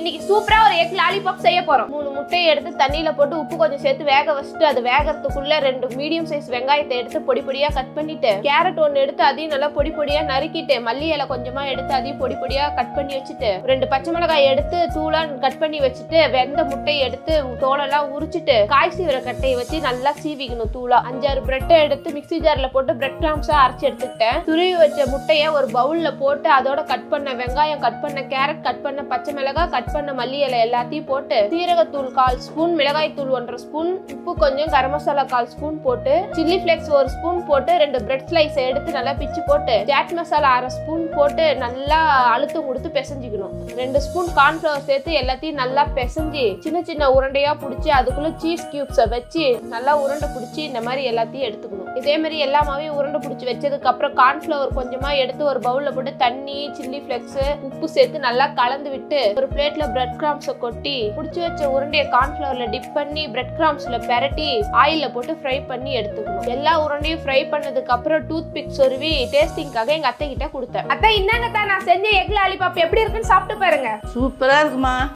இன்னைக்கு சூப்பரா ஒரு எக் லாலிபாப் செய்ய போறோம் மூணு முட்டையை எடுத்து தண்ணியில போட்டு உப்பு கொஞ்சம் சேர்த்து வேக வச்சுட்டு அது வேகறதுக்குள்ள ரெண்டு மீடியம் சைஸ் வெங்காயத்தை எடுத்து பொடி பொடியா கட் பண்ணிட்டு கேரட் ஒன்னு எடுத்து அதையும் நல்லா பொடி பொடியா நறுக்கிட்டு மல்லி இலை கொஞ்சமா எடுத்து அதையும் பொடி பொடியா கட் பண்ணி வச்சுட்டு ரெண்டு பச்சை மிளகாய் எடுத்து தூளா கட் பண்ணி வச்சுட்டு வெந்த முட்டையை எடுத்து தோலெல்லாம் உரிச்சிட்டு காய் சீவிர கட்டையை வச்சு நல்லா சீவிக்கணும் தூளா அஞ்சாறு பிரெட்டை எடுத்து மிக்ஸி ஜார்ல போட்டு பிரெட் கிராம்ஸா அரைச்சு எடுத்துக்கிட்டேன் துருவி வச்ச முட்டையை ஒரு பவுல்ல போட்டு அதோட கட் பண்ண வெங்காயம் கட் பண்ண கேரட் கட் பண்ண பச்சை மிளகாய் கட் பண்ண மல்லி இலை எல்லாத்தையும் போட்டு சீரகத்தூள் கால் ஸ்பூன் மிளகாய் தூள் ஒன்றரை ஸ்பூன் உப்பு கொஞ்சம் கரம் மசாலா கால் ஸ்பூன் போட்டு சில்லி ஃபிளேக்ஸ் ஒரு ஸ்பூன் போட்டு ரெண்டு பிரெட் ஸ்லைஸ் எடுத்து நல்லா பிச்சு போட்டு சாட் மசாலா அரை ஸ்பூன் போட்டு நல்லா அழுத்தம் கொடுத்து பிசைஞ்சிக்கணும் ரெண்டு ஸ்பூன் கார்ன்ஃபிளவர் சேர்த்து எல்லாத்தையும் நல்லா பிசைஞ்சு சின்ன சின்ன உருண்டையா பிடிச்சி அதுக்குள்ள சீஸ் கியூப்ஸை வச்சு நல்லா உருண்டை பிடிச்சி இந்த மாதிரி எல்லாத்தையும் எடுத்துக்கணும் இதே மாதிரி எல்லா மாவையும் உருண்டை பிடிச்சி வச்சதுக்கு அப்புறம் கார்ன்ஃபிளவர் கொஞ்சமா எடுத்து ஒரு பவுல்ல போட்டு தண்ணி சில்லி ஃபிளெக்ஸ் உப்பு சேர்த்து நல்லா கலந்து விட்டு ஒரு பிளேட்ல பிரெட் கிராம்ஸை கொட்டி பிடிச்சி வச்ச உருண்டையை கார்ன்ஃபிளவர்ல டிப் பண்ணி பிரெட் கிராம்ஸ்ல பெரட்டி ஆயில்ல போட்டு ஃப்ரை பண்ணி எடுத்துக்கணும் எல்லா உருண்டையும் ஃப்ரை பண்ணதுக்கு அப்புறம் டூத் பிக் சொருவி டேஸ்டிங்காக எங்க அத்தை கிட்ட கொடுத்தேன் அத்தை இந்தாங்க தான் நான் செஞ்ச எக் லாலிபாப் எப்படி இருக்குன்னு சாப்பிட்டு பாருங்க சூப்பரா இருக்குமா